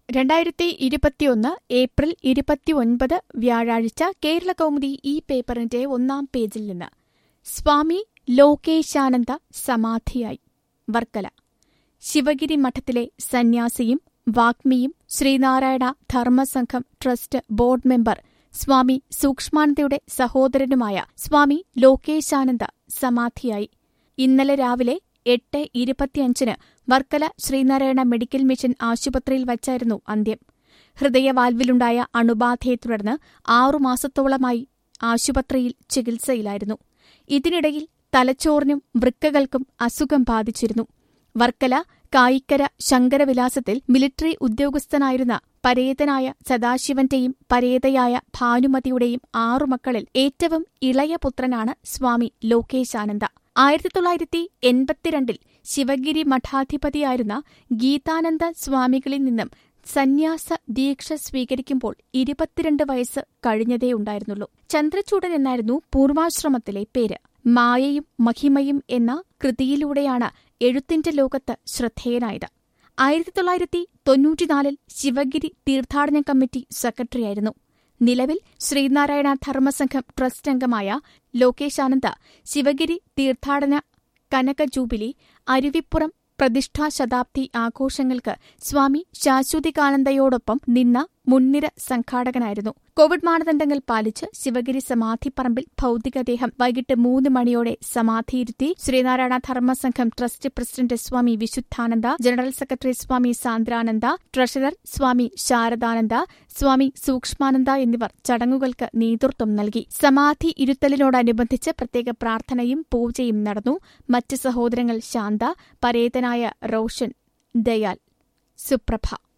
രണ്ടായിരത്തി ഇരുപത്തിയൊന്ന് ഏപ്രിൽ ഇരുപത്തിയൊൻപത് വ്യാഴാഴ്ച കേരളകൗമുദി ഈ പേപ്പറിന്റെ ഒന്നാം പേജിൽ നിന്ന് സ്വാമി ലോകേശാനന്ദ സമാധിയായി വർക്കല ശിവഗിരി മഠത്തിലെ സന്യാസിയും വാഗ്മിയും Sreenarayana Dharmasangham trust board member Swami സൂക്ഷ്മാനന്ദയുടെ സഹോദരനുമായ സ്വാമി ലോകേശാനന്ദ സമാധിയായി ഇന്നലെ രാവിലെ എട്ട് ഇരുപത്തിയഞ്ചിന് വർക്കല ശ്രീനാരായണ മെഡിക്കൽ മിഷൻ ആശുപത്രിയിൽ വച്ചായിരുന്നു അന്ത്യം ഹൃദയവാൽവിലുണ്ടായ അണുബാധയെ തുടർന്ന് ആറുമാസത്തോളമായി ആശുപത്രിയിൽ ചികിത്സയിലായിരുന്നു ഇതിനിടയിൽ തലച്ചോറിനും വൃക്കകൾക്കും അസുഖം ബാധിച്ചിരുന്നു വർക്കല കായിക്കര ശങ്കരവിലാസത്തിൽ മിലിറ്ററി ഉദ്യോഗസ്ഥനായിരുന്ന പരേതനായ സദാശിവന്റെയും പരേതയായ ഭാനുമതിയുടെയും ആറു മക്കളിൽ ഏറ്റവും ഇളയ പുത്രനാണ് സ്വാമി ലോകേശാനന്ദ ആയിരത്തി തൊള്ളായിരത്തി എൺപത്തിരണ്ടിൽ ശിവഗിരി മഠാധിപതിയായിരുന്ന ഗീതാനന്ദ സ്വാമികളിൽ നിന്നും സന്യാസ ദീക്ഷ സ്വീകരിക്കുമ്പോൾ ഇരുപത്തിരണ്ട് വയസ്സ് കഴിഞ്ഞതേയുണ്ടായിരുന്നുള്ളൂ ചന്ദ്രചൂഡൻ എന്നായിരുന്നു പൂർവാശ്രമത്തിലെ പേര് മായയും മഹിമയും എന്ന കൃതിയിലൂടെയാണ് എഴുത്തിന്റെ ലോകത്ത് ശ്രദ്ധേയനായത് ആയിരത്തി തൊള്ളായിരത്തി തൊണ്ണൂറ്റിനാലിൽ ശിവഗിരി തീർത്ഥാടന കമ്മിറ്റി സെക്രട്ടറിയായിരുന്നു നിലവിൽ ശ്രീനാരായണ ധർമ്മസംഘം ട്രസ്റ്റ് അംഗമായ ലോകേശാനന്ദ ശിവഗിരി തീർത്ഥാടന കനക ജൂബിലി അരുവിപ്പുറം പ്രതിഷ്ഠാ ശതാബ്ദി ആഘോഷങ്ങൾക്ക് സ്വാമി ശാശ്വതികാനന്ദയോടൊപ്പം നിന്ന മുൻനിര സംഘാടകനായിരുന്നു കോവിഡ് മാനദണ്ഡങ്ങൾ പാലിച്ച് ശിവഗിരി സമാധിപ്പറമ്പിൽ ഭൌതികദേഹം വൈകിട്ട് മൂന്ന് മണിയോടെ സമാധിയിരുത്തി Sreenarayana Dharmasangham trust president Swami Vishudhananda general secretary Swami Sandrananda treasurer Swami Sharadananda Swami Sukshmananda എന്നിവർ ചടങ്ങുകൾക്ക് നേതൃത്വം നൽകി സമാധി ഇരുത്തലിനോടനുബന്ധിച്ച് പ്രത്യേക പ്രാർത്ഥനയും പൂജയും നടന്നു മറ്റ് സഹോദരങ്ങൾ ശാന്ത പരേതനായ റോഷൻ ദയാൽ സുപ്രഭ